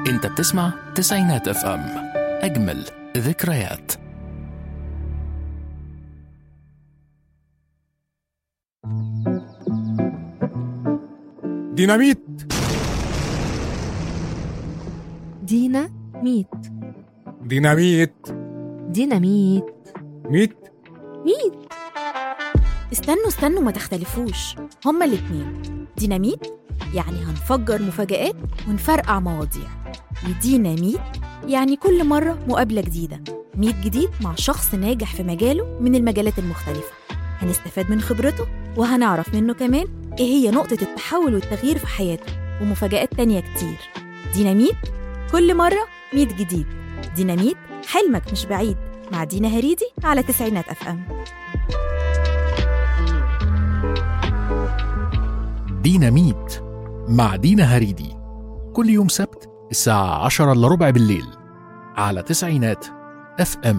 انت بتسمع تسعينات اف ام اجمل ذكريات ديناميت دينا ميت ديناميت ديناميت ميت ميت استنوا استنوا ما تختلفوش هما الاتنين ديناميت يعني هنفجر مفاجآت ونفرقع مواضيع وديناميت يعني كل مرة مقابلة جديدة ميت جديد مع شخص ناجح في مجاله من المجالات المختلفة هنستفاد من خبرته وهنعرف منه كمان ايه هي نقطة التحول والتغيير في حياته ومفاجآت تانية كتير ديناميت كل مرة ميت جديد ديناميت حلمك مش بعيد مع دينا هريدي على تسعينات اف ام ديناميت مع دينا هريدي كل يوم سبت الساعة عشرة إلا ربع بالليل على تسعينات اف ام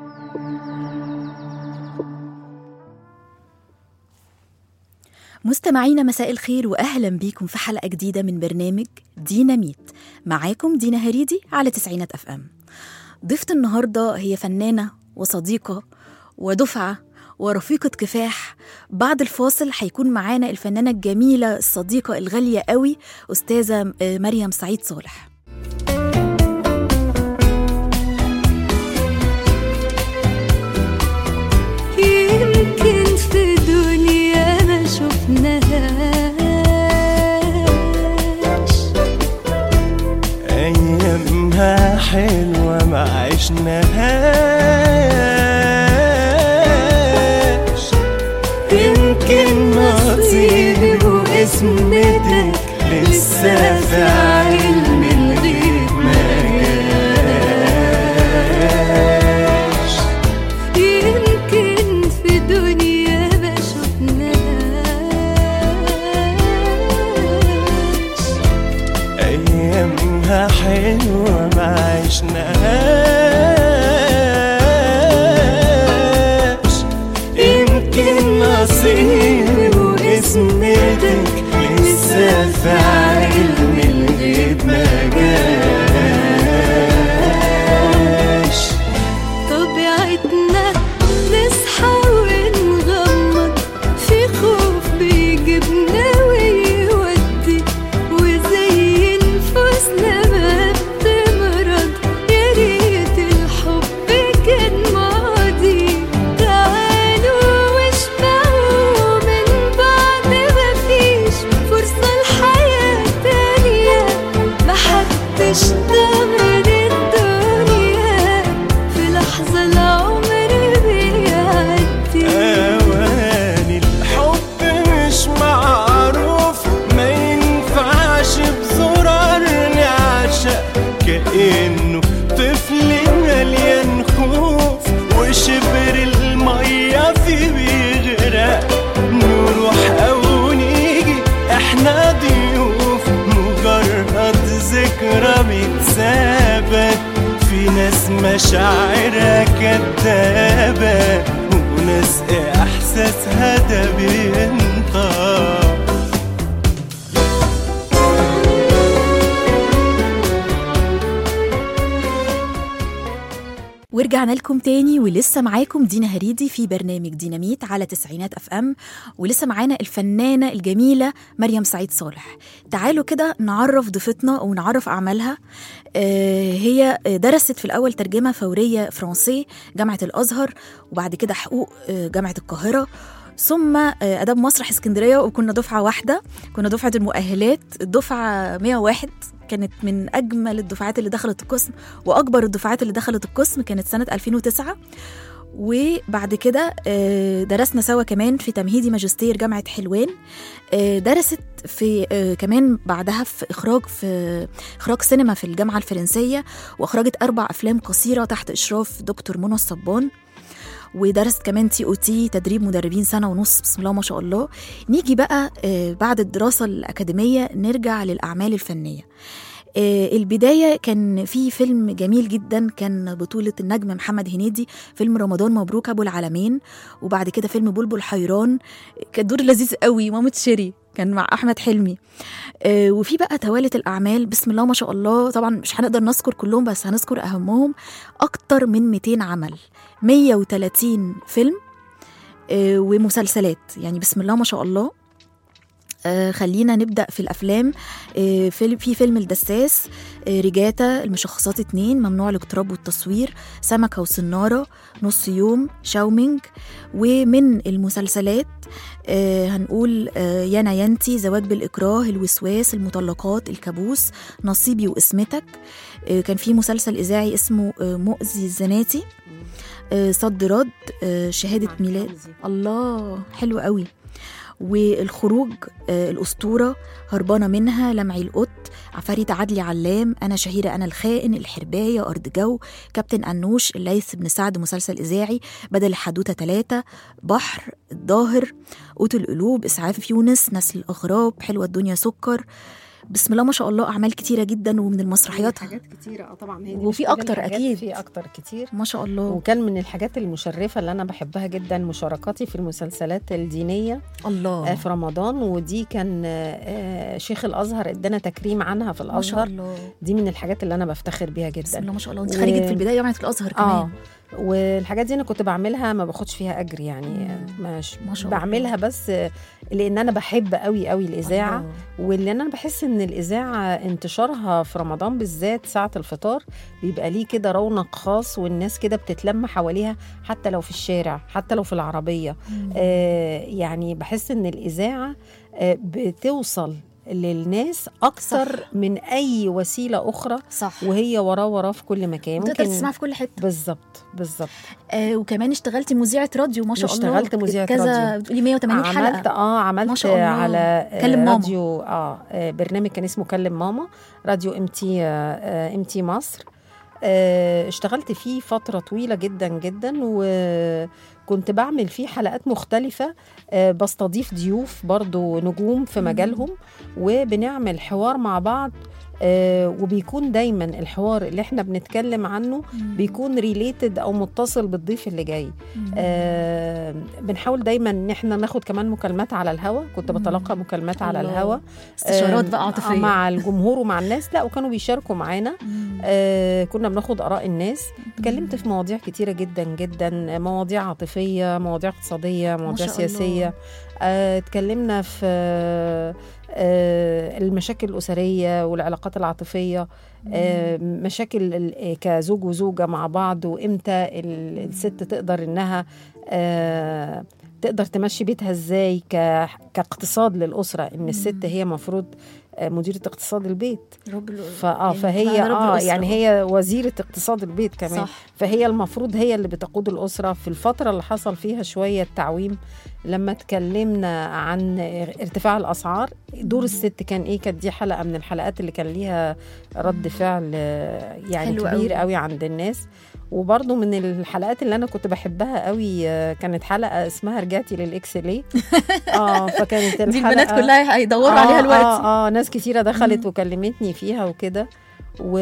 مستمعينا مساء الخير واهلا بيكم في حلقه جديده من برنامج ديناميت معاكم دينا هريدي على تسعينات اف ام ضيفة النهارده هي فنانه وصديقه ودفعه ورفيقة كفاح بعد الفاصل هيكون معانا الفنانة الجميلة الصديقة الغالية قوي أستاذة آه، مريم سعيد صالح يمكن في دنيا ما شفناهاش أيامها حلوة ما عشناهاش يمكن نصيبي واسمتك لسه في علم الغيب ما جاش يمكن في دنيا ما شفناهاش أيامها حلوة ما عشناهاش يمكن نصيبي واسمتك لسه في علم الغيب ما جاش طبيعتنا نصحى ونغمض في خوف بيجيبنا ويودي وزي نفوسنا ما بتمرض يا ريت الحب كان ماضي تعالوا واشبعوا من بعد ما فيش فرصة لحياة تانية محدش ضامن الدنيا في لحظة العمر بيعدي أواني الحب مش معروف ما ينفعش بزرار نعشق كأنه طفل مليان خوف وشبر المية فيه بيغرق نروح أو نيجي احنا ضيوف مجرد ذكرى متسابة في ناس مشاعرها كدابة وناس إحساسها ده بينطق ورجعنا لكم تاني ولسه معاكم دينا هريدي في برنامج ديناميت على تسعينات اف ام ولسه معانا الفنانه الجميله مريم سعيد صالح تعالوا كده نعرف ضيفتنا ونعرف اعمالها آه هي درست في الاول ترجمه فوريه فرنسي جامعه الازهر وبعد كده حقوق آه جامعه القاهره ثم آه، اداب مسرح اسكندريه وكنا دفعه واحده كنا دفعه المؤهلات الدفعه 101 كانت من اجمل الدفعات اللي دخلت القسم واكبر الدفعات اللي دخلت القسم كانت سنه 2009 وبعد كده آه، درسنا سوا كمان في تمهيدي ماجستير جامعه حلوان آه، درست في آه، كمان بعدها في اخراج في اخراج سينما في الجامعه الفرنسيه واخرجت اربع افلام قصيره تحت اشراف دكتور منى الصبان ودرست كمان تي او تي تدريب مدربين سنه ونص بسم الله ما شاء الله نيجي بقى آه، بعد الدراسه الاكاديميه نرجع للاعمال الفنيه آه، البداية كان في فيلم جميل جدا كان بطولة النجم محمد هنيدي فيلم رمضان مبروك أبو العالمين وبعد كده فيلم بلبل حيران كان دور لذيذ قوي مامة شيري كان مع احمد حلمي آه، وفي بقى توالت الاعمال بسم الله ما شاء الله طبعا مش هنقدر نذكر كلهم بس هنذكر اهمهم اكتر من 200 عمل 130 فيلم آه، ومسلسلات يعني بسم الله ما شاء الله آه خلينا نبدأ في الأفلام آه فيلم في فيلم الدساس آه رجاتا المشخصات اتنين ممنوع الاقتراب والتصوير سمكة وسنارة نص يوم شاومينج ومن المسلسلات آه هنقول آه يانا ينتي زواج بالإكراه الوسواس المطلقات الكابوس نصيبي واسمتك آه كان في مسلسل إذاعي اسمه آه مؤذي الزناتي آه صد رد آه شهادة ميلاد الله حلو قوي والخروج آه، الأسطورة هربانة منها لمعي القط عفاريت عدلي علام أنا شهيرة أنا الخائن الحرباية أرض جو كابتن أنوش الليث بن سعد مسلسل إذاعي بدل الحدوتة ثلاثة بحر الظاهر قوت القلوب إسعاف يونس نسل الأغراب حلوة الدنيا سكر بسم الله ما شاء الله أعمال كتيرة جدا ومن المسرحيات حاجات كتيرة اه طبعا هي دي وفي مش كل أكتر الحاجات، أكيد. في اكتر كتير ما شاء الله وكان من الحاجات المشرفة اللي أنا بحبها جدا مشاركاتي في المسلسلات الدينية آه، الله في رمضان ودي كان آه، شيخ الأزهر ادانا تكريم عنها في ما شاء الأزهر الله دي من الحاجات اللي أنا بفتخر بيها بسم جدا الله ما شاء الله انت و- خريجة في البداية جامعة الأزهر كمان اه والحاجات دي انا كنت بعملها ما باخدش فيها اجر يعني مم. مش ما شاء الله. بعملها بس لان انا بحب قوي قوي الاذاعه الله. واللي انا بحس ان الاذاعه انتشارها في رمضان بالذات ساعه الفطار بيبقى ليه كده رونق خاص والناس كده بتتلم حواليها حتى لو في الشارع حتى لو في العربيه مم. آه يعني بحس ان الاذاعه آه بتوصل للناس اكتر صح. من اي وسيله اخرى صح وهي وراه وراه في كل مكان تقدر تسمعها في كل حتة بالظبط بالظبط آه وكمان اشتغلتي مذيعة راديو ما شاء الله اشتغلت مذيعة كذا راديو. بتقولي 180 عملت حلقة اه عملت ما شاء الله. على آه، كلم ماما. راديو اه آه، برنامج كان اسمه كلم ماما راديو ام تي ام تي مصر آه، اشتغلت فيه فترة طويلة جدا جدا وكنت بعمل فيه حلقات مختلفة آه، بستضيف ضيوف برضو نجوم في مجالهم وبنعمل حوار مع بعض آه، وبيكون دايما الحوار اللي احنا بنتكلم عنه بيكون ريليتد او متصل بالضيف اللي جاي آه بنحاول دايما ان احنا ناخد كمان مكالمات على الهوا كنت بتلقى مكالمات على الله. الهوا استشارات آه، بقى عاطفية مع الجمهور ومع الناس لا وكانوا بيشاركوا معانا مم. آه كنا بناخد اراء الناس اتكلمت في مواضيع كتيره جدا جدا مواضيع عاطفيه مواضيع اقتصاديه مواضيع شاء الله. سياسيه آه اتكلمنا في آه آه، المشاكل الأسرية والعلاقات العاطفية آه، مشاكل ال- كزوج وزوجة مع بعض وإمتى ال- الست تقدر إنها آه، تقدر تمشي بيتها إزاي ك- كاقتصاد للأسرة إن الست هي مفروض آه، مديرة اقتصاد البيت رب ال- فاه يعني فهي فعلا رب اه الأسرة. يعني هي وزيره اقتصاد البيت كمان صح فهي المفروض هي اللي بتقود الاسره في الفتره اللي حصل فيها شويه تعويم لما اتكلمنا عن ارتفاع الاسعار دور الست كان ايه كانت دي حلقه من الحلقات اللي كان ليها رد فعل آه، يعني حلو كبير قوي. قوي عند الناس وبرضه من الحلقات اللي انا كنت بحبها قوي آه، كانت حلقه اسمها رجعتي للاكس ليه اه فكانت دي الحلقه البنات كلها هيدوروا آه عليها دلوقتي اه اه ناس كتيره دخلت مم. وكلمتني فيها وكده و...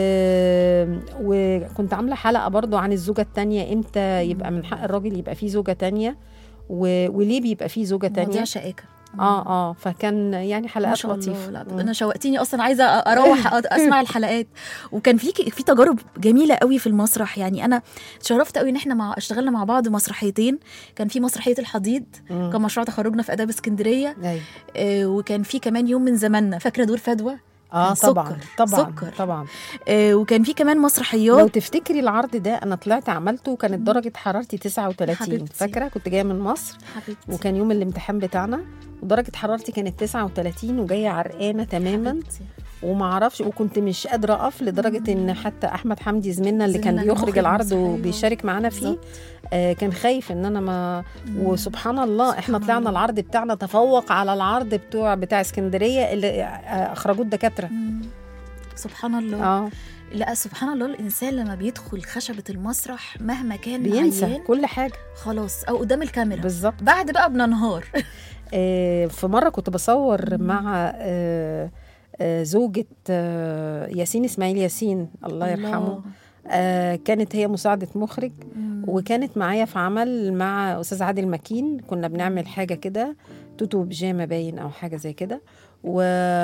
وكنت عامله حلقه برضو عن الزوجه التانية امتى يبقى من حق الراجل يبقى فيه زوجه تانية و... وليه بيبقى فيه زوجه مواضيع تانية شائكة اه اه فكان يعني ما حلقات شاء الله لطيفه لا مم. انا شوقتيني اصلا عايزه اروح اسمع الحلقات وكان في في تجارب جميله قوي في المسرح يعني انا اتشرفت قوي ان احنا مع اشتغلنا مع بعض مسرحيتين كان في مسرحيه الحضيض مم. كان مشروع تخرجنا في اداب اسكندريه أيوة. آه، وكان في كمان يوم من زماننا فاكره دور فدوى اه كان طبعا سكر، طبعا سكر. طبعا آه، وكان في كمان لو مسرحيات تفتكري العرض ده انا طلعت عملته كانت درجه حرارتي 39 حبيبتي. فاكره كنت جايه من مصر حبيبتي وكان يوم الامتحان بتاعنا ودرجه حرارتي كانت 39 وجايه عرقانه تماما حبيبتي. وما اعرفش وكنت مش قادره اقف لدرجه ان حتى احمد حمدي زميلنا اللي كان زميلنا بيخرج المخرج العرض المسرحية. وبيشارك معانا فيه بالظبط. آه كان خايف ان انا ما مم. وسبحان الله احنا سبحان طلعنا الله. العرض بتاعنا تفوق على العرض بتوع بتاع اسكندريه اللي آه، اخرجوه الدكاتره مم. سبحان الله اه لا سبحان الله الانسان لما بيدخل خشبه المسرح مهما كان بينسى عيان كل حاجه خلاص او قدام الكاميرا بالظبط بعد بقى بننهار آه، في مرة كنت بصور مع آه، آه، زوجة آه، ياسين إسماعيل ياسين الله يرحمه آه كانت هي مساعده مخرج وكانت معايا في عمل مع استاذ عادل مكين كنا بنعمل حاجه كده توتو بيجامه باين او حاجه زي كده و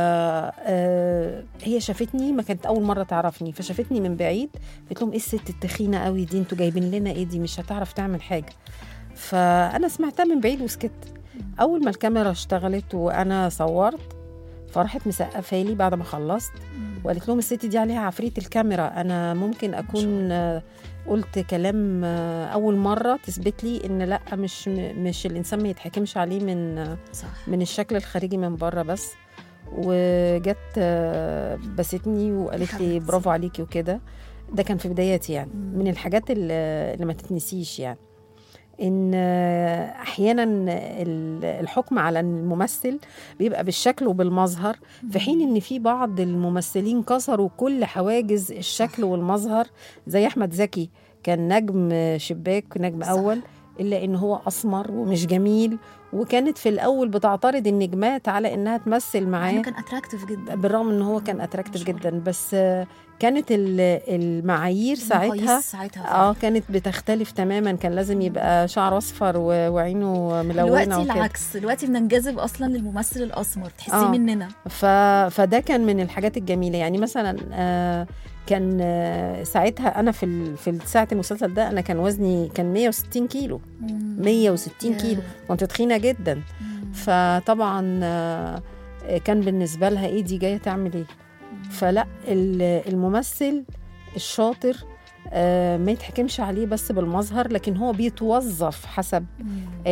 آه، هي شافتني ما كانت اول مره تعرفني فشافتني من بعيد قلت لهم ايه الست التخينه قوي دي انتوا جايبين لنا ايه دي مش هتعرف تعمل حاجه فانا سمعتها من بعيد وسكت اول ما الكاميرا اشتغلت وانا صورت فراحت مسقفه لي بعد ما خلصت وقالت لهم الست دي عليها عفريت الكاميرا انا ممكن اكون آه، قلت كلام آه، اول مره تثبت لي ان لا مش مش الانسان ما يتحكمش عليه من آه، صح من الشكل الخارجي من بره بس وجت آه، بستني وقالت لي حبيبتي. برافو عليكي وكده ده كان في بداياتي يعني مم. من الحاجات اللي اللي ما تتنسيش يعني ان آه، احيانا ال- الحكم على الممثل بيبقى بالشكل وبالمظهر في حين ان في بعض الممثلين كسروا كل حواجز الشكل والمظهر زي احمد زكي كان نجم شباك نجم صح. اول الا ان هو اسمر ومش جميل وكانت في الاول بتعترض النجمات على انها تمثل مع معاه انه كان اتراكتيف جدا بالرغم ان هو كان مم، اتراكتيف ما شاء الله. جدا بس آه، كانت ال- المعايير ساعتها المقاييس ساعتها اه كانت بتختلف تماما كان لازم يبقى شعره اصفر و- وعينه ملونه دلوقتي وكده العكس دلوقتي بننجذب اصلا للممثل الاسمر تحسيه آه. مننا ف... فده كان من الحاجات الجميله يعني مثلا آه كان آه ساعتها انا في ال... في ساعه المسلسل ده انا كان وزني كان 160 كيلو 160 ياه. كيلو كنت تخينه جدا مم. فطبعا آه، كان بالنسبه لها ايه دي جايه تعمل ايه فلا ال- الممثل الشاطر آه، ما يتحكمش عليه بس بالمظهر لكن هو بيتوظف حسب مم.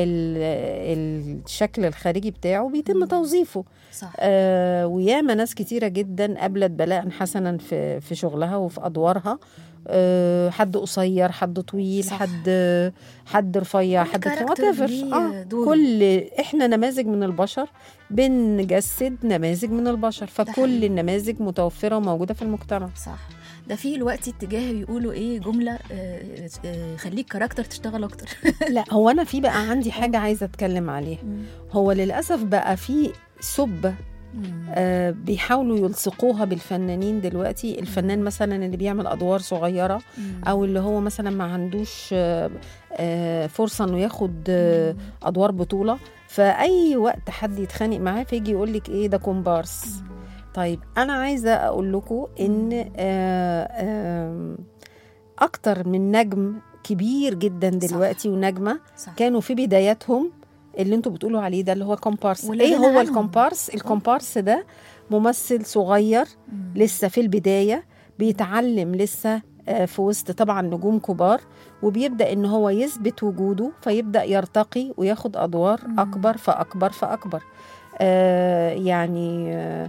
ال- الشكل الخارجي بتاعه بيتم مم. توظيفه صح آه وياما ناس كتيرة جدا قابلت بلاء حسنا في في شغلها وفي أدوارها آه حد قصير حد طويل صح. حد حد رفيع كل حد تخين، كاركتر whatever. ليه آه دور. كل احنا نماذج من البشر بنجسد نماذج من البشر حقيقي. فكل النماذج متوفرة وموجودة في المجتمع صح ده في الوقت اتجاه بيقولوا ايه جمله آه، آه، خليك كاركتر تشتغل اكتر لا هو أنا في بقى عندي حاجة عايزة أتكلم عليها هو للأسف بقى في سبة آه، بيحاولوا يلصقوها بالفنانين دلوقتي الفنان مثلا اللي بيعمل ادوار صغيره او اللي هو مثلا ما عندوش آه، آه، فرصه انه ياخد آه، ادوار بطوله فاي وقت حد يتخانق معاه فيجي يقول لك ايه ده كومبارس طيب انا عايزه اقول لكم ان آه، آم، اكتر من نجم كبير جدا دلوقتي ونجمه صح كانوا في بداياتهم اللي انتوا بتقولوا عليه ده اللي هو كومبارس ولا ايه غنى هو عنهم. الكومبارس الكومبارس ده ممثل صغير مم. لسه في البدايه بيتعلم لسه آه، في وسط طبعا نجوم كبار وبيبدا ان هو يثبت وجوده فيبدا يرتقي وياخد ادوار مم. اكبر فاكبر فاكبر آه يعني آه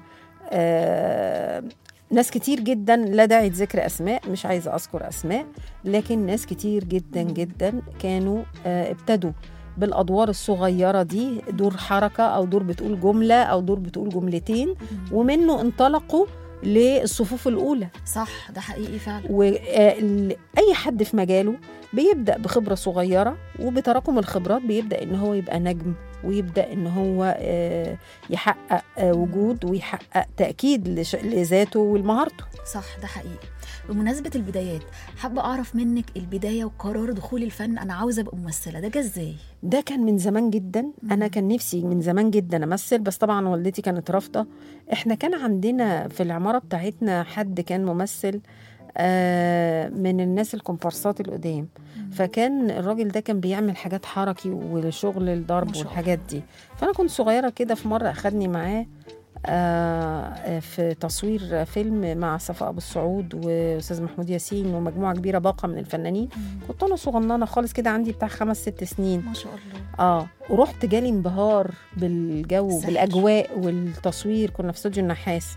آه ناس كتير جدا لا داعي لذكر اسماء مش عايزه اذكر اسماء لكن ناس كتير جدا جدا كانوا آه ابتدوا بالادوار الصغيره دي دور حركه او دور بتقول جمله او دور بتقول جملتين ومنه انطلقوا للصفوف الاولى صح ده حقيقي فعلا واي حد في مجاله بيبدا بخبره صغيره وبتراكم الخبرات بيبدا ان هو يبقى نجم ويبدا ان هو آه، يحقق آه، وجود ويحقق تاكيد لش- لذاته ولمهارته صح ده حقيقي بمناسبة البدايات حابة أعرف منك البداية وقرار دخول الفن أنا عاوزة أبقى ممثلة ده جه إزاي؟ ده كان من زمان جدا انا كان نفسي من زمان جدا امثل بس طبعا والدتي كانت رافضه احنا كان عندنا في العماره بتاعتنا حد كان ممثل آه، من الناس الكومبارسات القدام فكان الراجل ده كان بيعمل حاجات حركي وشغل ما الضرب شاء والحاجات دي فانا كنت صغيره كده في مره اخدني معاه آه، في تصوير فيلم مع صفاء ابو السعود واستاذ محمود ياسين ومجموعه كبيره باقه من الفنانين كنت انا صغننه خالص كده عندي بتاع خمس ست سنين ما شاء الله اه ورحت جالي انبهار بالجو سحر. بالاجواء والتصوير كنا في استوديو النحاس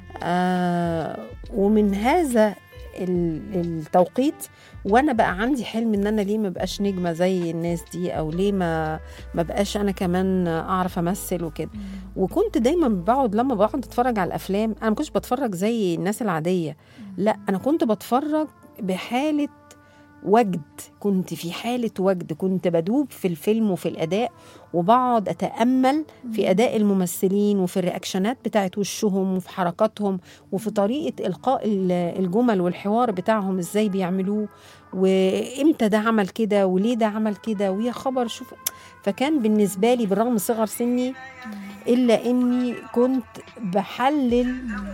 آه ومن هذا ال- التوقيت وانا بقى عندي حلم ان انا ليه ما بقاش نجمه زي الناس دي او ليه ما ما بقاش انا كمان اعرف امثل وكده وكنت دايما بقعد لما بقعد اتفرج على الافلام انا ما كنتش بتفرج زي الناس العاديه لا انا كنت بتفرج بحاله وجد كنت في حالة وجد كنت بدوب في الفيلم وفي الأداء وبقعد أتأمل في أداء الممثلين وفي الرياكشنات بتاعت وشهم وفي حركاتهم وفي طريقة إلقاء ال- الجمل والحوار بتاعهم إزاي بيعملوه وإمتى ده عمل كده وليه ده عمل كده ويا خبر شوف فكان بالنسبة لي بالرغم صغر سني إلا إني كنت بحلل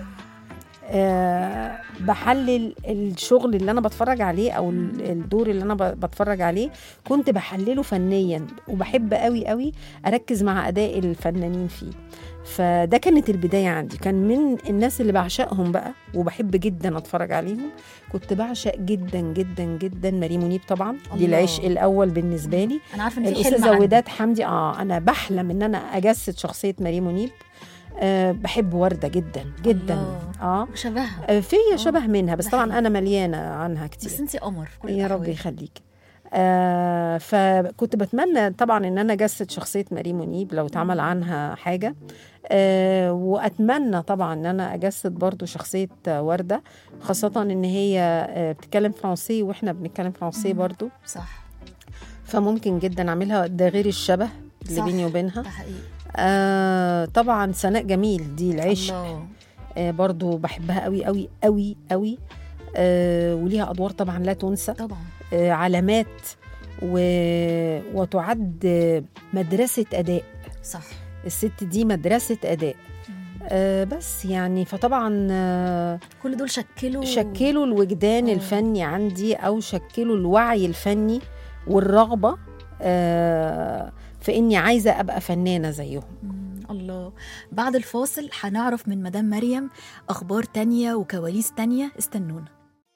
آه بحلل الشغل اللي انا بتفرج عليه او ال- الدور اللي انا ب- بتفرج عليه كنت بحلله فنيا وبحب قوي قوي اركز مع اداء الفنانين فيه فده كانت البدايه عندي كان من الناس اللي بعشقهم بقى وبحب جدا اتفرج عليهم كنت بعشق جدا جدا جدا مريم منيب طبعا دي الله. العشق الاول بالنسبه لي انا عارفه ان في حلم الاستاذه عندك. وداد حمدي اه انا بحلم ان انا اجسد شخصيه مريم منيب أه بحب ورده جدا جدا الله. اه شبهها آه، فيا آه، شبه منها بس ده طبعا حقيقي. انا مليانه عنها بس كتير انت قمر في كل يا رب الأحوال. يخليك آه فكنت بتمنى طبعا ان انا اجسد شخصيه مريم منيب لو اتعمل عنها حاجه آه واتمنى طبعا ان انا اجسد برضو شخصيه آه، ورده خاصه ان هي آه بتتكلم فرنسي واحنا بنتكلم فرنسي مم. برضو صح فممكن جدا اعملها ده غير الشبه اللي صح. بيني وبينها ده حقيقي آه طبعا سناء جميل دي العشق الله آه برضو بحبها قوي قوي قوي قوي آه وليها ادوار طبعا لا تنسى طبعا آه علامات و... وتعد آه، مدرسه اداء صح الست دي مدرسه اداء آه بس يعني فطبعا آه كل دول شكلوا شكلوا الوجدان آه. الفني عندي او شكلوا الوعي الفني والرغبه آه في اني عايزه ابقى فنانه زيهم مم، الله بعد الفاصل هنعرف من مدام مريم اخبار تانية وكواليس تانية استنونا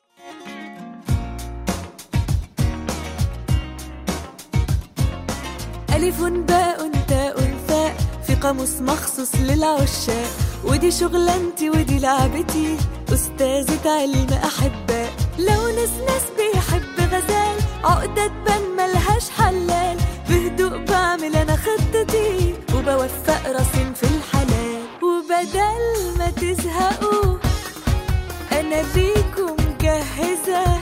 ألف باء تاء ثاء في قاموس مخصوص للعشاق ودي شغلانتي ودي لعبتي أستاذة علم أحباء لو ناس ناس بيحب غزال عقدة تبان ملهاش حلال بهدوء بعمل أنا خطتي وبوفق راسين في الحلال وبدل ما تزهقوا أنا ليكم مجهزة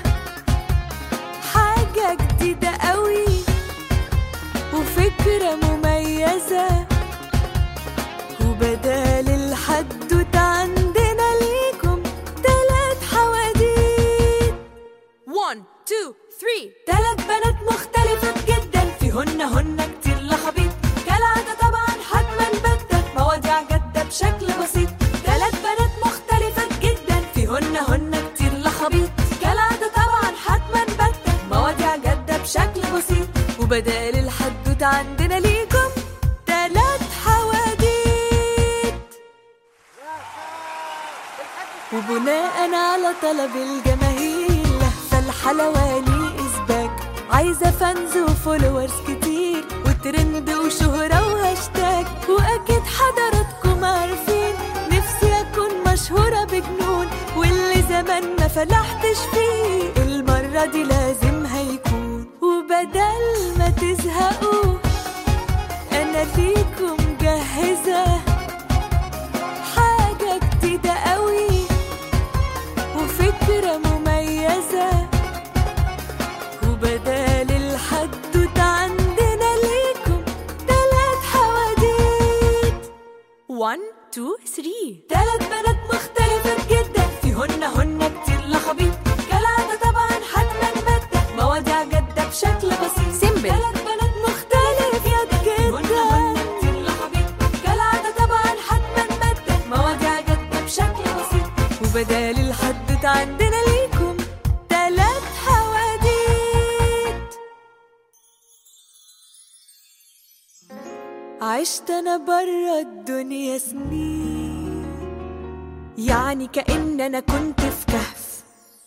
حاجة جديدة قوي وفكرة مميزة وبدال الحدوتة عندنا ليكم تلات حواديت 1 2 3 تلات بنات مختلفات جدا فيهن هن كتير لخبيط كالعادة طبعا حتما بدت مواضيع جادة بشكل بسيط تلات بنات مختلفات جدا فيهن هن كتير لخبيط كالعادة طبعا حتما بدت مواضيع جادة بشكل بسيط وبدال الحدوتة عندنا ليكم تلات حواديت وبناء على طلب الجماهير لهفة الحلواني إثبات عايزة فانز وفولورز كتير وترند وشهرة وهاشتاج وأكيد حضراتكم عارفين نفسي أكون مشهورة بجنون واللي زمان ما فلحتش فيه المرة دي لازم هيكون وبدل ما تزهقوا أنا ليكم جاهزة حاجة جديدة قوي وفكرة مميزة وبدال الحدوتة عندنا ليكم تلات حواديت 1 2 3 تلات بنات مختلفات جدا فيهن هن كتير لخبيط كالعادة طبعا حتما بدة مواضيع جادة بشكل بسيط سيمبل تلات بنات مختلفات جدا هن هن كتير لخبيط كالعادة طبعا حتما بدة مواضيع جادة بشكل بسيط وبدال الحدوتة عندنا ليكم تلات حواديت عشت انا برا الدنيا سنين يعني كأن انا كنت في كهف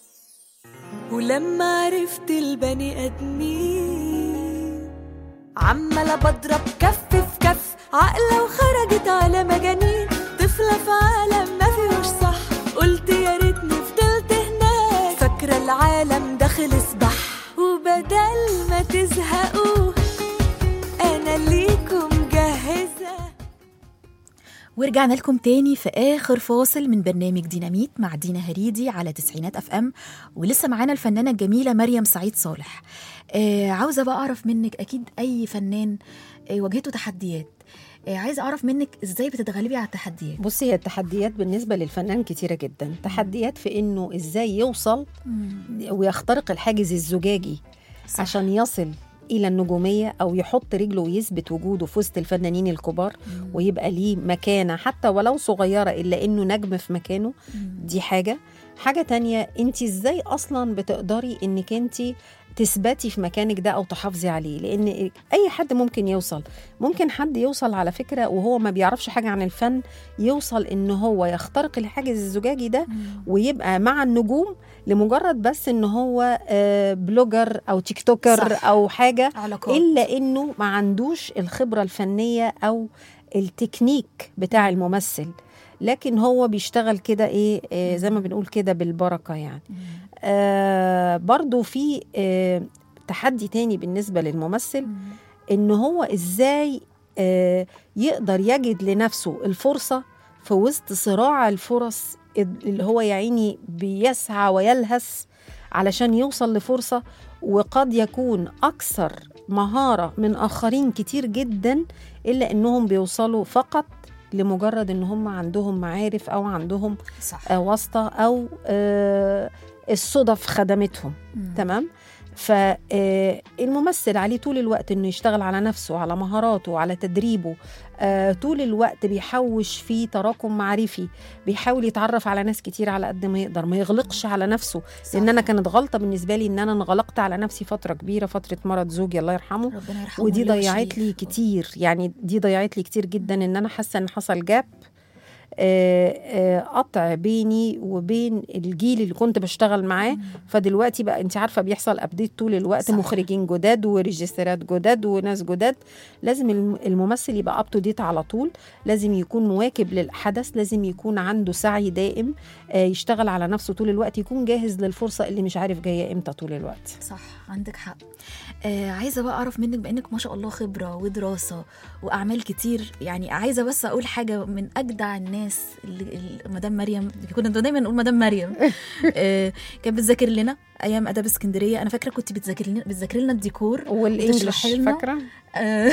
ولما عرفت البني ادمين عمالة بضرب كف في كف عقلة وخرجت على مجانين طفلة في عالم ما فيهوش صح قلت يا ريتني فضلت هناك فاكرة العالم داخل سبح وبدل ما تزهقوا انا ليكم جاهزة ورجعنا لكم تاني في آخر فاصل من برنامج ديناميت مع دينا هريدي على تسعينات أف أم ولسه معانا الفنانة الجميلة مريم سعيد صالح آه عاوزة بقى أعرف منك أكيد أي فنان آه واجهته تحديات آه عايزة أعرف منك إزاي بتتغلبي على التحديات بصي هي التحديات بالنسبه للفنان كتيره جدا تحديات في انه ازاي يوصل ويخترق الحاجز الزجاجي صح. عشان يصل الى النجوميه او يحط رجله ويثبت وجوده في وسط الفنانين الكبار ويبقى ليه مكانه حتى ولو صغيره الا انه نجم في مكانه دي حاجه حاجه تانية انت ازاي اصلا بتقدري انك انت تثبتي في مكانك ده او تحافظي عليه لان اي حد ممكن يوصل ممكن حد يوصل على فكره وهو ما بيعرفش حاجه عن الفن يوصل ان هو يخترق الحاجز الزجاجي ده ويبقى مع النجوم لمجرد بس ان هو آه، بلوجر او تيك توكر صح. او حاجه علاقات الا انه ما عندوش الخبره الفنيه او التكنيك بتاع الممثل لكن هو بيشتغل كده ايه آه زي ما بنقول كده بالبركه يعني آه برضو في آه تحدي تاني بالنسبه للممثل ان هو ازاي آه يقدر يجد لنفسه الفرصه في وسط صراع الفرص اللي هو يا عيني بيسعى ويلهث علشان يوصل لفرصه وقد يكون اكثر مهاره من اخرين كتير جدا الا انهم بيوصلوا فقط لمجرد ان هم عندهم معارف او عندهم صح آه، واسطه او آه، الصدف خدمتهم مم. تمام فالممثل عليه طول الوقت انه يشتغل على نفسه على مهاراته على تدريبه آه، طول الوقت بيحوش فيه تراكم معرفي بيحاول يتعرف على ناس كتير على قد ما يقدر ما يغلقش على نفسه صح. لان انا كانت غلطه بالنسبه لي ان انا انغلقت على نفسي فتره كبيره فتره مرض زوجي الله يرحمه ربنا يرحمه ودي ويلوي ضيعت شريف. لي كتير يعني دي ضيعت لي كتير جدا ان انا حاسه ان حصل جاب آه، آه، قطع بيني وبين الجيل اللي كنت بشتغل معاه فدلوقتي بقى انت عارفه بيحصل ابديت طول الوقت صح. مخرجين جداد وريجسترات جداد وناس جداد لازم الم- الممثل يبقى اب تو ديت على طول لازم يكون مواكب للحدث لازم يكون عنده سعي دائم آه، يشتغل على نفسه طول الوقت يكون جاهز للفرصه اللي مش عارف جايه امتى طول الوقت صح عندك حق آه عايزه بقى اعرف منك بانك ما شاء الله خبره ودراسه واعمال كتير يعني عايزه بس اقول حاجه من اجدع الناس اللي اللي- مدام مريم كنا دايما نقول مدام مريم آه كانت بتذاكر لنا ايام اداب اسكندريه انا فاكره كنت بتذاكر لنا بتذاكر لنا الديكور والانجلش وتشرحي لنا. فاكره آه،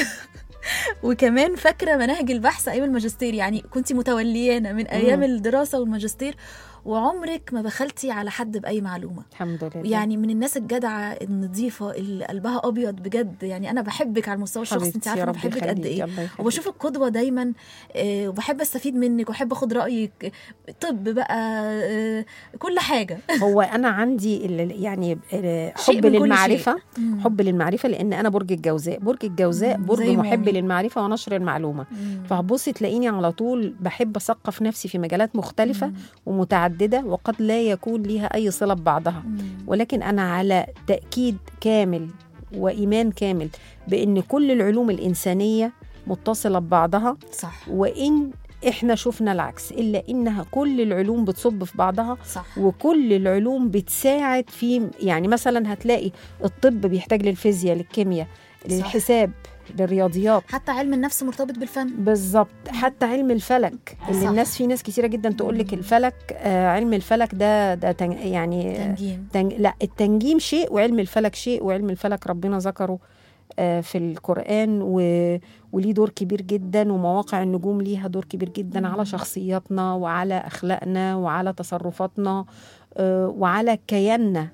وكمان فاكره مناهج البحث ايام الماجستير يعني كنت متوليانا من ايام مم. الدراسه والماجستير وعمرك ما بخلتي على حد باي معلومه الحمد لله يعني من الناس الجدعه النظيفه اللي قلبها ابيض بجد يعني انا بحبك على المستوى الشخصي انت حبيبتي عارفه يا انا رب بحبك قد يخليكي، ايه الله يخليكي. وبشوفك قدوه دايما آه، وبحب استفيد منك واحب اخد رايك طب بقى آه، كل حاجه هو انا عندي ال- يعني آه، شيء حب من كل للمعرفه مم. حب للمعرفه لان انا برج الجوزاء برج الجوزاء مم، برج زي محب مامي. للمعرفه ونشر المعلومه مم. فهبصي تلاقيني على طول بحب اثقف نفسي في مجالات مختلفه مم. ومتعدده وقد لا يكون ليها اي صله ببعضها مم. ولكن انا على تاكيد كامل وايمان كامل بان كل العلوم الانسانيه متصله ببعضها صح وان احنا شفنا العكس الا انها كل العلوم بتصب في بعضها صح وكل العلوم بتساعد في يعني مثلا هتلاقي الطب بيحتاج للفيزياء للكيمياء للحساب للرياضيات حتى علم النفس مرتبط بالفن بالظبط حتى علم الفلك اللي صح. الناس في ناس كتيره جدا تقول لك مم. الفلك آه علم الفلك ده ده تن يعني تنجيم تنج لا التنجيم شيء وعلم الفلك شيء وعلم الفلك ربنا ذكره آه، في القرآن و... وليه دور كبير جدا ومواقع النجوم ليها دور كبير جدا على شخصياتنا وعلى أخلاقنا وعلى تصرفاتنا آه، وعلى كياننا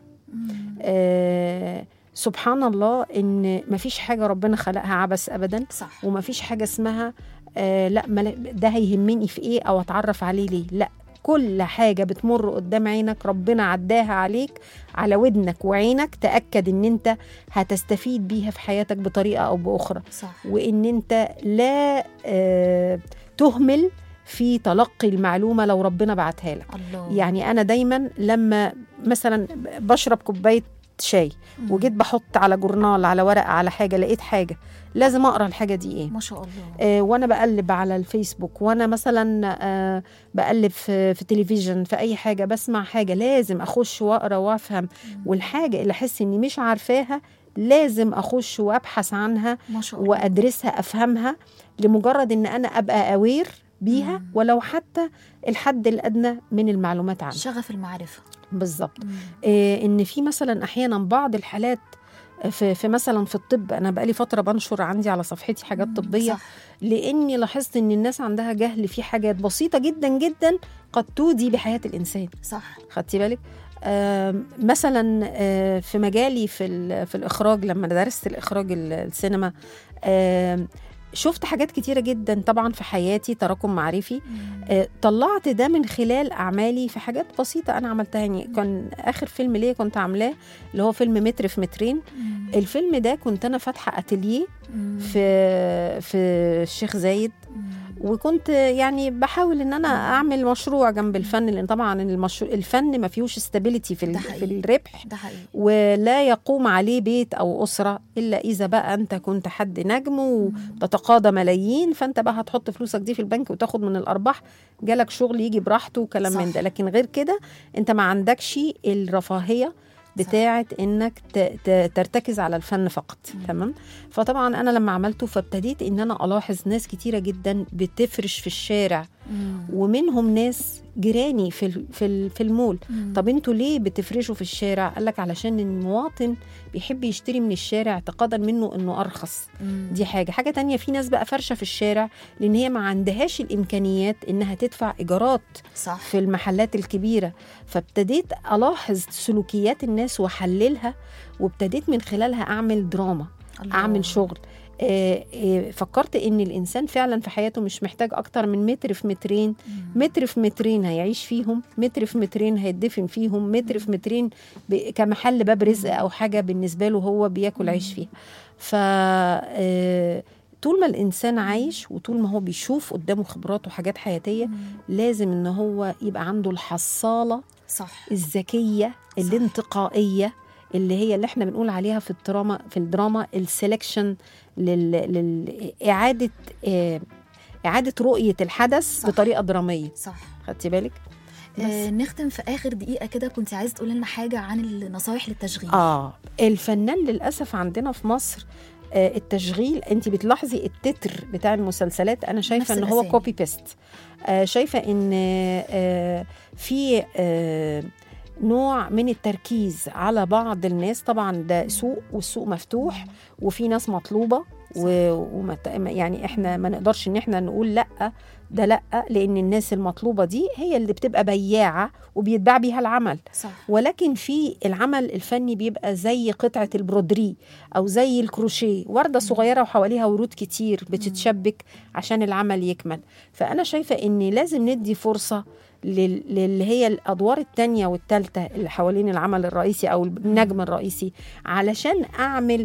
آه، سبحان الله إن مفيش حاجة ربنا خلقها عبث أبدا صح ومفيش حاجة اسمها آه لا ما لا- ده هيهمني في ايه او اتعرف عليه ليه لا كل حاجة بتمر قدام عينك ربنا عداها عليك على ودنك وعينك تأكد ان انت هتستفيد بيها في حياتك بطريقة او بأخرى صح وان انت لا آه تهمل في تلقي المعلومة لو ربنا بعتها لك الله يعني انا دايما لما مثلا بشرب كوباية شاي مم. وجيت بحط على جورنال على ورقة على حاجة لقيت حاجة لازم اقرا الحاجة دي ايه ما شاء الله آه، وانا بقلب على الفيسبوك وانا مثلا آه، بقلب في في تلفزيون في اي حاجه بسمع حاجه لازم اخش واقرا وافهم والحاجه اللي احس اني مش عارفاها لازم اخش وابحث عنها ما شاء الله وادرسها افهمها لمجرد ان انا ابقى اوير بيها مم. ولو حتى الحد الادنى من المعلومات عنها شغف المعرفه بالظبط آه، ان في مثلا احيانا بعض الحالات في, في مثلا في الطب انا بقالي فتره بنشر عندي على صفحتي حاجات طبيه صح. لاني لاحظت ان الناس عندها جهل في حاجات بسيطه جدا جدا قد تودي بحياه الانسان صح خدتي بالك آم، مثلا آه، في مجالي في ال- في الاخراج لما درست الاخراج ال- السينما آم، شفت حاجات كتيرة جدا طبعا في حياتي تراكم معرفي آه، طلعت ده من خلال أعمالي في حاجات بسيطة أنا عملتها يعني كان آخر فيلم ليا كنت عاملاه اللي هو فيلم متر في مترين الفيلم ده كنت أنا فاتحة أتelier في في الشيخ زايد وكنت يعني بحاول ان انا اعمل مشروع جنب الفن لان طبعا المشروع الفن ما فيهوش استابيليتي في ده ال- في حقيقي. الربح ده حقيقي ولا يقوم عليه بيت او اسره الا اذا بقى انت كنت حد نجم وتتقاضى ملايين فانت بقى هتحط فلوسك دي في البنك وتاخد من الارباح جالك شغل يجي براحته وكلام صح. من ده لكن غير كده انت ما عندكش الرفاهيه بتاعه انك ت- ت- ترتكز على الفن فقط تمام فطبعا انا لما عملته فابتديت ان انا الاحظ ناس كتيره جدا بتفرش في الشارع ومنهم ناس جيراني في ال- في ال- في المول طب انتوا ليه بتفرشوا في الشارع قال لك علشان المواطن بيحب يشتري من الشارع اعتقادا منه انه ارخص دي حاجه حاجه تانية في ناس بقى فرشه في الشارع لان هي ما عندهاش الامكانيات انها تدفع ايجارات صح في المحلات الكبيره فابتديت الاحظ سلوكيات الناس واحللها وابتديت من خلالها اعمل دراما الله. اعمل شغل آه، آه، فكرت ان الانسان فعلا في حياته مش محتاج اكتر من متر في مترين متر في مترين هيعيش فيهم متر في مترين هيدفن فيهم متر في مترين ب- كمحل باب رزق او حاجه بالنسبه له هو بياكل عيش فيها ف آه، طول ما الانسان عايش وطول ما هو بيشوف قدامه خبرات وحاجات حياتيه لازم ان هو يبقى عنده الحصاله صح الذكيه الانتقائيه اللي هي اللي احنا بنقول عليها في الدراما في الدراما السelection لل, لل اعاده آه، اعاده رؤيه الحدث صح. بطريقه دراميه صح خدتي بالك آه نختم في اخر دقيقه كده كنت عايز تقول لنا حاجه عن النصايح للتشغيل اه الفنان للاسف عندنا في مصر آه التشغيل انت بتلاحظي التتر بتاع المسلسلات انا شايفه نفس ان هو الأسامي. كوبي بيست آه شايفه ان آه في آه نوع من التركيز على بعض الناس طبعا ده سوق والسوق مفتوح وفي ناس مطلوبه و- وما ت- يعني احنا ما نقدرش ان احنا نقول لا ده لا لان الناس المطلوبه دي هي اللي بتبقى بياعه وبيتباع بيها العمل صح ولكن في العمل الفني بيبقى زي قطعة البرودري أو زي الكروشيه وردة صغيرة وحواليها ورود كتير بتتشبك عشان العمل يكمل فأنا شايفة إن لازم ندي فرصة لل- للي هي الأدوار التانية والتالتة اللي حوالين العمل الرئيسي أو النجم الرئيسي علشان أعمل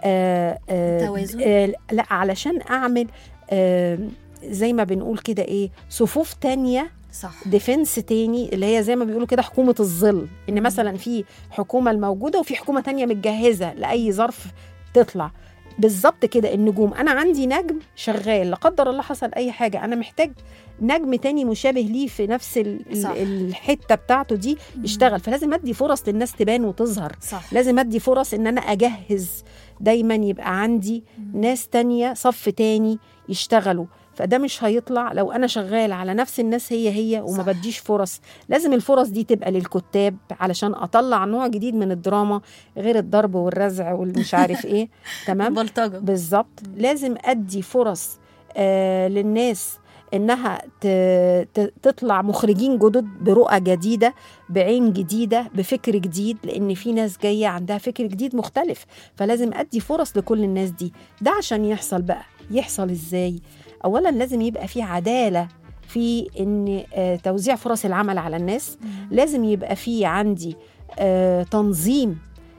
آه آه توازن؟ آه لا علشان أعمل آه زي ما بنقول كده إيه صفوف تانية صح ديفنس تاني اللي هي زي ما بيقولوا كده حكومه الظل ان مثلا في حكومه الموجوده وفي حكومه تانية متجهزه لاي ظرف تطلع بالظبط كده النجوم انا عندي نجم شغال لا قدر الله حصل اي حاجه انا محتاج نجم تاني مشابه ليه في نفس ال- ال- صح. الحته بتاعته دي يشتغل فلازم ادي فرص للناس تبان وتظهر صح لازم ادي فرص ان انا اجهز دايما يبقى عندي ناس تانية صف تاني يشتغلوا فده مش هيطلع لو انا شغال على نفس الناس هي هي وما صح. بديش فرص لازم الفرص دي تبقى للكتاب علشان اطلع نوع جديد من الدراما غير الضرب والرزع والمش عارف ايه تمام بلطجه بالظبط لازم ادي فرص آه للناس انها ت- ت- تطلع مخرجين جدد برؤى جديده بعين جديده بفكر جديد لان في ناس جايه عندها فكر جديد مختلف فلازم ادي فرص لكل الناس دي ده عشان يحصل بقى يحصل ازاي اولا لازم يبقى في عداله في ان آه، توزيع فرص العمل على الناس لازم يبقى في عندي آه، تنظيم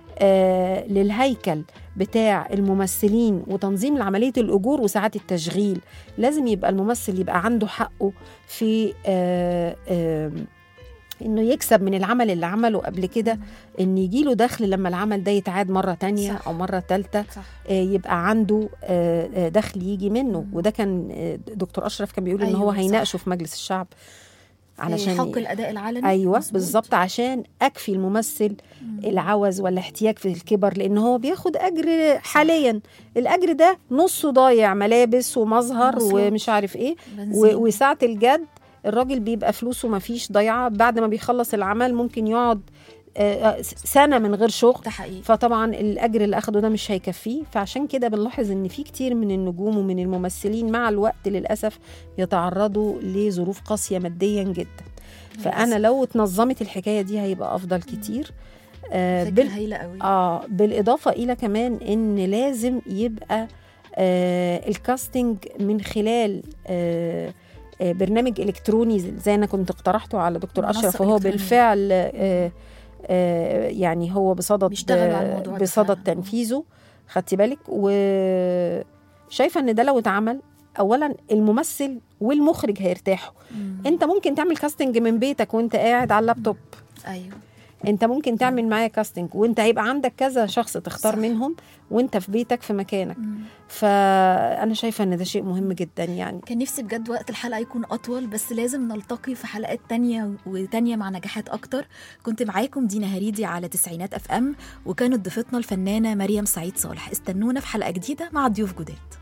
آه، للهيكل بتاع الممثلين وتنظيم لعمليه الاجور وساعات التشغيل لازم يبقى الممثل يبقى عنده حقه في آه، آه، انه يكسب من العمل اللي عمله قبل كده ان يجيله دخل لما العمل ده يتعاد مره تانية صح. او مره ثالثه صح يبقى عنده آه، آه، دخل يجي منه وده كان آه، دكتور اشرف كان بيقول ان أيوة، هو صح. هيناقشه في مجلس الشعب علشان حق الاداء العلني ايوه مظبوط. بالظبط عشان اكفي الممثل مم. العوز ولا احتياج في الكبر لان هو بياخد اجر حاليا الاجر ده نصه ضايع ملابس ومظهر مواصلات. ومش عارف ايه بنزين. و- وساعه الجد الراجل بيبقى فلوسه ما فيش ضايعه بعد ما بيخلص العمل ممكن يقعد آه، آه، سنه من غير شغل ده حقيقي فطبعا الاجر اللي اخده ده مش هيكفيه فعشان كده بنلاحظ ان في كتير من النجوم ومن الممثلين مع الوقت للاسف يتعرضوا لظروف قاسيه ماديا جدا فانا لو اتنظمت الحكايه دي هيبقى افضل كتير آه فكره بال... هايله قوي اه بالاضافه الى كمان ان لازم يبقى آه الكاستنج من خلال آه آه برنامج الكتروني زي انا كنت اقترحته على دكتور منصة اشرف وهو إلكترونية. بالفعل آه آه يعني هو بصدد بيشتغلوا على الموضوع ده بصدد فعلاً. تنفيذه خدتي بالك وشايفه ان ده لو اتعمل اولا الممثل والمخرج هيرتاحوا مم. انت ممكن تعمل كاستنج من بيتك وانت قاعد على اللابتوب ايوه انت ممكن تعمل معايا كاستنج وانت هيبقى عندك كذا شخص تختار صح. منهم وانت في بيتك في مكانك مم. فانا شايفه ان ده شيء مهم جدا يعني كان نفسي بجد وقت الحلقة يكون أطول بس لازم نلتقي في حلقات تانية وتانية مع نجاحات أكتر كنت معاكم دينا هريدي على تسعينات أف أم وكانت ضيفتنا الفنانة مريم سعيد صالح استنونا في حلقة جديدة مع ضيوف جداد